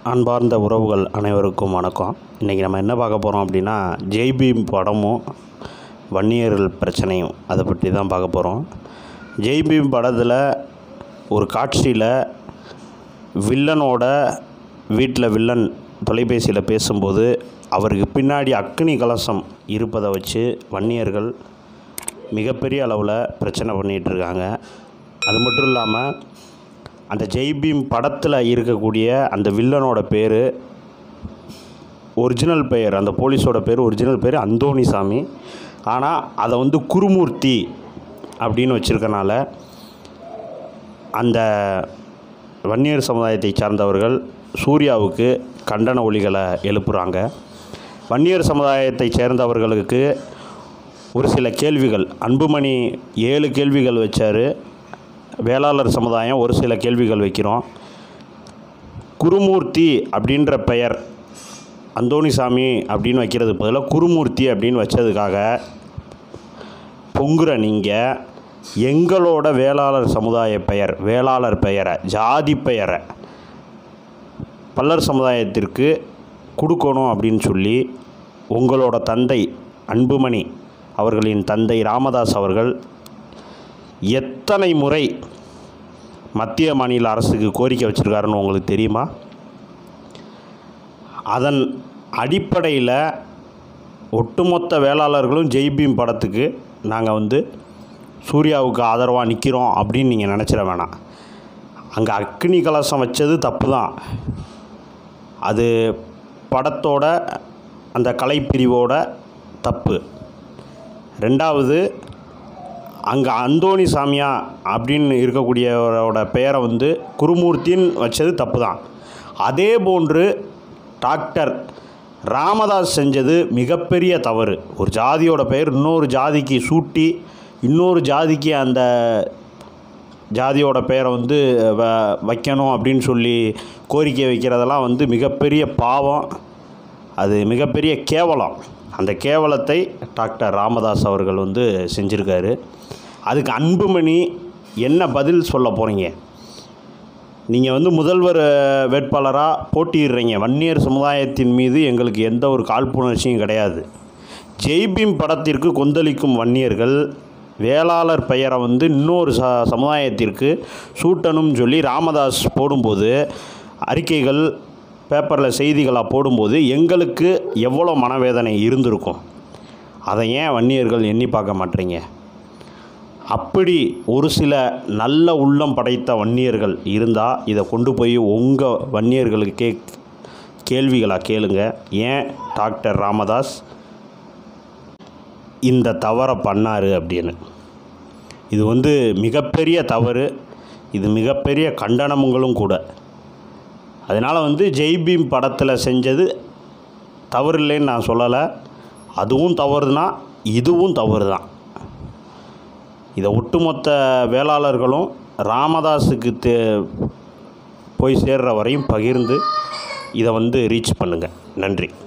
அன்பார்ந்த உறவுகள் அனைவருக்கும் வணக்கம் இன்றைக்கி நம்ம என்ன பார்க்க போகிறோம் அப்படின்னா ஜெய்பீம் படமும் வன்னியர்கள் பிரச்சனையும் அதை பற்றி தான் பார்க்க போகிறோம் ஜெய்பீம் படத்தில் ஒரு காட்சியில் வில்லனோட வீட்டில் வில்லன் தொலைபேசியில் பேசும்போது அவருக்கு பின்னாடி அக்னி கலசம் இருப்பதை வச்சு வன்னியர்கள் மிகப்பெரிய அளவில் பிரச்சனை பண்ணிகிட்டு இருக்காங்க அது மட்டும் இல்லாமல் அந்த ஜெய்பீம் படத்தில் இருக்கக்கூடிய அந்த வில்லனோட பேர் ஒரிஜினல் பெயர் அந்த போலீஸோட பேர் ஒரிஜினல் பேர் அந்தோணிசாமி ஆனால் அதை வந்து குருமூர்த்தி அப்படின்னு வச்சுருக்கனால அந்த வன்னியர் சமுதாயத்தை சார்ந்தவர்கள் சூர்யாவுக்கு கண்டன ஒலிகளை எழுப்புகிறாங்க வன்னியர் சமுதாயத்தை சேர்ந்தவர்களுக்கு ஒரு சில கேள்விகள் அன்புமணி ஏழு கேள்விகள் வச்சார் வேளாளர் சமுதாயம் ஒரு சில கேள்விகள் வைக்கிறோம் குருமூர்த்தி அப்படின்ற பெயர் அந்தோணிசாமி அப்படின்னு வைக்கிறது பதிலாக குருமூர்த்தி அப்படின்னு வச்சதுக்காக பொங்குற நீங்கள் எங்களோட வேளாளர் சமுதாய பெயர் வேளாளர் பெயரை ஜாதி பெயரை பல்லர் சமுதாயத்திற்கு கொடுக்கணும் அப்படின்னு சொல்லி உங்களோட தந்தை அன்புமணி அவர்களின் தந்தை ராமதாஸ் அவர்கள் எத்தனை முறை மத்திய மாநில அரசுக்கு கோரிக்கை வச்சுருக்காருன்னு உங்களுக்கு தெரியுமா அதன் அடிப்படையில் ஒட்டுமொத்த வேளாளர்களும் ஜெய்பீம் படத்துக்கு நாங்கள் வந்து சூர்யாவுக்கு ஆதரவாக நிற்கிறோம் அப்படின்னு நீங்கள் நினச்சிட வேணாம் அங்கே அக்னி கலசம் வச்சது தப்பு தான் அது படத்தோட அந்த கலைப்பிரிவோட தப்பு ரெண்டாவது அங்கே அந்தோணி சாமியா அப்படின்னு இருக்கக்கூடியவரோட பெயரை வந்து குருமூர்த்தின்னு வச்சது தப்பு தான் அதே போன்று டாக்டர் ராமதாஸ் செஞ்சது மிகப்பெரிய தவறு ஒரு ஜாதியோட பெயர் இன்னொரு ஜாதிக்கு சூட்டி இன்னொரு ஜாதிக்கு அந்த ஜாதியோட பெயரை வந்து வ வைக்கணும் அப்படின்னு சொல்லி கோரிக்கை வைக்கிறதெல்லாம் வந்து மிகப்பெரிய பாவம் அது மிகப்பெரிய கேவலம் அந்த கேவலத்தை டாக்டர் ராமதாஸ் அவர்கள் வந்து செஞ்சுருக்காரு அதுக்கு அன்புமணி என்ன பதில் சொல்ல போகிறீங்க நீங்கள் வந்து முதல்வர் வேட்பாளராக போட்டியிடுறீங்க வன்னியர் சமுதாயத்தின் மீது எங்களுக்கு எந்த ஒரு காழ்ப்புணர்ச்சியும் கிடையாது ஜெய்பீம் படத்திற்கு கொந்தளிக்கும் வன்னியர்கள் வேளாளர் பெயரை வந்து இன்னொரு ச சமுதாயத்திற்கு சூட்டணும்னு சொல்லி ராமதாஸ் போடும்போது அறிக்கைகள் பேப்பரில் செய்திகளாக போடும்போது எங்களுக்கு எவ்வளோ மனவேதனை இருந்திருக்கும் அதை ஏன் வன்னியர்கள் எண்ணி பார்க்க மாட்டீங்க அப்படி ஒரு சில நல்ல உள்ளம் படைத்த வன்னியர்கள் இருந்தால் இதை கொண்டு போய் உங்கள் வன்னியர்களுக்கு கே கேள்விகளாக கேளுங்க ஏன் டாக்டர் ராமதாஸ் இந்த தவறை பண்ணார் அப்படின்னு இது வந்து மிகப்பெரிய தவறு இது மிகப்பெரிய கண்டனங்களும் கூட அதனால் வந்து ஜெய்பீம் படத்தில் செஞ்சது தவறு இல்லைன்னு நான் சொல்லலை அதுவும் தவறு தான் இதுவும் தவறு தான் இதை ஒட்டுமொத்த வேளாளர்களும் ராமதாஸுக்கு தே போய் சேர்ற வரையும் பகிர்ந்து இதை வந்து ரீச் பண்ணுங்கள் நன்றி